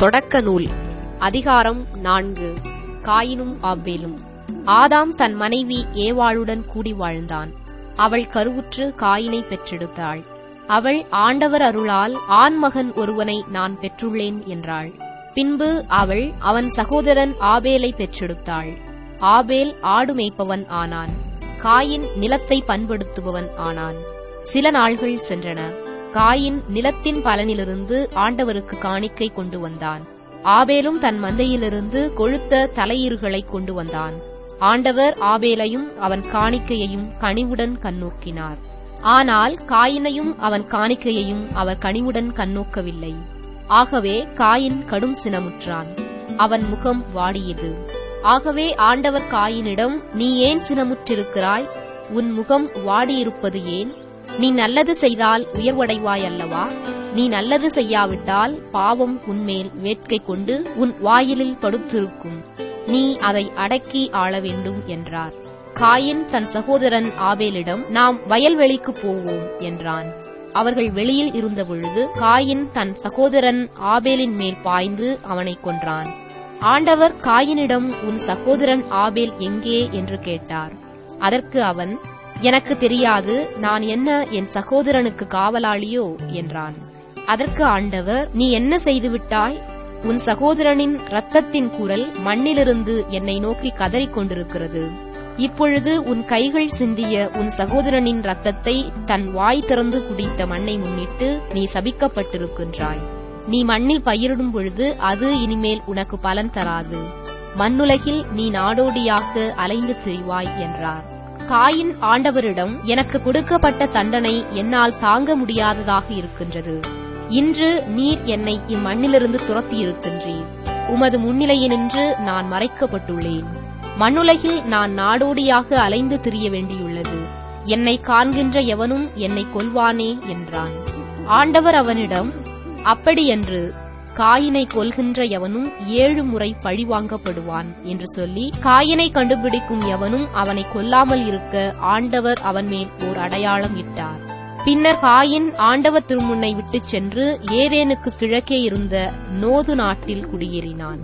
தொடக்க நூல் அதிகாரம் நான்கு காயினும் ஆபேலும் ஆதாம் தன் மனைவி ஏவாளுடன் கூடி வாழ்ந்தான் அவள் கருவுற்று காயினை பெற்றெடுத்தாள் அவள் ஆண்டவர் அருளால் ஆண்மகன் ஒருவனை நான் பெற்றுள்ளேன் என்றாள் பின்பு அவள் அவன் சகோதரன் ஆபேலை பெற்றெடுத்தாள் ஆபேல் ஆடு மேய்ப்பவன் ஆனான் காயின் நிலத்தை பண்படுத்துபவன் ஆனான் சில நாள்கள் சென்றன காயின் நிலத்தின் பலனிலிருந்து ஆண்டவருக்கு காணிக்கை கொண்டு வந்தான் ஆபேலும் தன் மந்தையிலிருந்து கொழுத்த தலையீறுகளை கொண்டு வந்தான் ஆண்டவர் ஆபேலையும் அவன் காணிக்கையையும் கனிவுடன் கண்ணோக்கினார் ஆனால் காயினையும் அவன் காணிக்கையையும் அவர் கனிவுடன் கண்ணோக்கவில்லை ஆகவே காயின் கடும் சினமுற்றான் அவன் முகம் வாடியது ஆகவே ஆண்டவர் காயினிடம் நீ ஏன் சினமுற்றிருக்கிறாய் உன் முகம் வாடியிருப்பது ஏன் நீ நல்லது செய்தால் உயர்வடைவாய் அல்லவா நீ நல்லது செய்யாவிட்டால் பாவம் உன்மேல் வேட்கை கொண்டு உன் வாயிலில் படுத்திருக்கும் நீ அதை அடக்கி ஆள வேண்டும் என்றார் காயின் தன் சகோதரன் ஆபேலிடம் நாம் வயல்வெளிக்கு போவோம் என்றான் அவர்கள் வெளியில் இருந்தபொழுது காயின் தன் சகோதரன் ஆபேலின் மேல் பாய்ந்து அவனை கொன்றான் ஆண்டவர் காயினிடம் உன் சகோதரன் ஆபேல் எங்கே என்று கேட்டார் அதற்கு அவன் எனக்கு தெரியாது நான் என்ன என் சகோதரனுக்கு காவலாளியோ என்றான் அதற்கு ஆண்டவர் நீ என்ன செய்துவிட்டாய் உன் சகோதரனின் இரத்தத்தின் குரல் மண்ணிலிருந்து என்னை நோக்கி கதறிக் கொண்டிருக்கிறது இப்பொழுது உன் கைகள் சிந்திய உன் சகோதரனின் இரத்தத்தை தன் வாய் திறந்து குடித்த மண்ணை முன்னிட்டு நீ சபிக்கப்பட்டிருக்கின்றாய் நீ மண்ணில் பயிரிடும் பொழுது அது இனிமேல் உனக்கு பலன் தராது மண்ணுலகில் நீ நாடோடியாக அலைந்து திரிவாய் என்றார் காயின் ஆண்டவரிடம் எனக்கு கொடுக்கப்பட்ட தண்டனை என்னால் தாங்க முடியாததாக இருக்கின்றது இன்று நீர் என்னை இம்மண்ணிலிருந்து துரத்தி இருக்கின்றீர் உமது முன்னிலையினின்று நான் மறைக்கப்பட்டுள்ளேன் மண்ணுலகில் நான் நாடோடியாக அலைந்து திரிய வேண்டியுள்ளது என்னை காண்கின்ற எவனும் என்னை கொல்வானே என்றான் ஆண்டவர் அவனிடம் அப்படியன்று காயினை கொல்கின்ற எவனும் ஏழு முறை பழிவாங்கப்படுவான் என்று சொல்லி காயினை கண்டுபிடிக்கும் எவனும் அவனை கொல்லாமல் இருக்க ஆண்டவர் அவன் மேல் ஓர் அடையாளம் இட்டார் பின்னர் காயின் ஆண்டவர் திருமுன்னை விட்டுச் சென்று ஏதேனுக்கு கிழக்கே இருந்த நோது நாட்டில் குடியேறினான்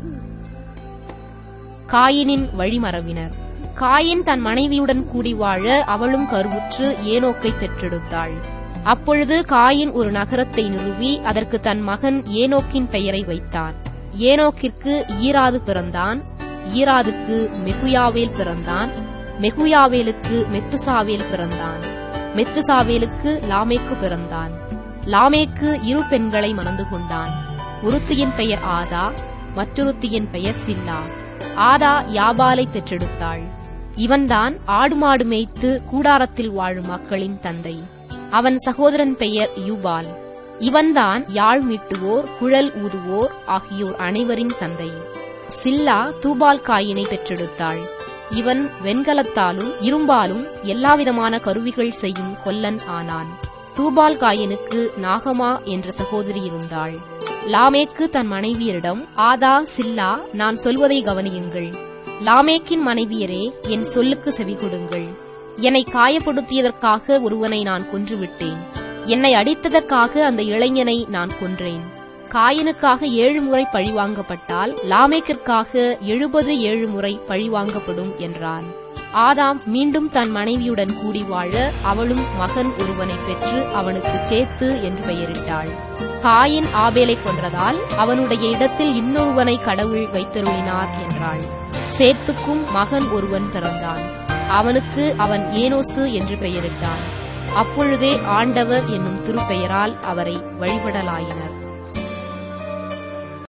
காயினின் வழிமரபினர் காயின் தன் மனைவியுடன் கூடி வாழ அவளும் கருவுற்று ஏனோக்கை பெற்றெடுத்தாள் அப்பொழுது காயின் ஒரு நகரத்தை நிறுவி அதற்கு தன் மகன் ஏனோக்கின் பெயரை வைத்தான் ஏனோக்கிற்கு ஈராது பிறந்தான் ஈராதுக்கு மெகுயாவேல் பிறந்தான் மெகுயாவேலுக்கு மெத்துசாவேல் பிறந்தான் மெத்துசாவேலுக்கு லாமேக்கு பிறந்தான் லாமேக்கு இரு பெண்களை மணந்து கொண்டான் ஒருத்தியின் பெயர் ஆதா மற்றொருத்தியின் பெயர் சில்லா ஆதா யாபாலை பெற்றெடுத்தாள் இவன்தான் ஆடு மாடு மேய்த்து கூடாரத்தில் வாழும் மக்களின் தந்தை அவன் சகோதரன் பெயர் யூபால் இவன்தான் யாழ் மீட்டுவோர் குழல் ஊதுவோர் ஆகியோர் அனைவரின் தந்தை சில்லா தூபால் காயினை பெற்றெடுத்தாள் இவன் வெண்கலத்தாலும் இரும்பாலும் எல்லாவிதமான கருவிகள் செய்யும் கொல்லன் ஆனான் தூபால் காயினுக்கு நாகமா என்ற சகோதரி இருந்தாள் லாமேக்கு தன் மனைவியரிடம் ஆதா சில்லா நான் சொல்வதை கவனியுங்கள் லாமேக்கின் மனைவியரே என் சொல்லுக்கு செவி கொடுங்கள் என்னை காயப்படுத்தியதற்காக ஒருவனை நான் கொன்றுவிட்டேன் என்னை அடித்ததற்காக அந்த இளைஞனை நான் கொன்றேன் காயனுக்காக ஏழு முறை பழிவாங்கப்பட்டால் லாமேக்கிற்காக எழுபது ஏழு முறை பழிவாங்கப்படும் என்றான் ஆதாம் மீண்டும் தன் மனைவியுடன் கூடி வாழ அவளும் மகன் ஒருவனை பெற்று அவனுக்கு சேத்து என்று பெயரிட்டாள் காயின் ஆபேலை கொன்றதால் அவனுடைய இடத்தில் இன்னொருவனை கடவுள் வைத்தருளினார் என்றாள் சேத்துக்கும் மகன் ஒருவன் பிறந்தான் அவனுக்கு அவன் ஏனோசு என்று பெயரிட்டான் அப்பொழுதே ஆண்டவர் என்னும் திருப்பெயரால் அவரை வழிபடலாயினர்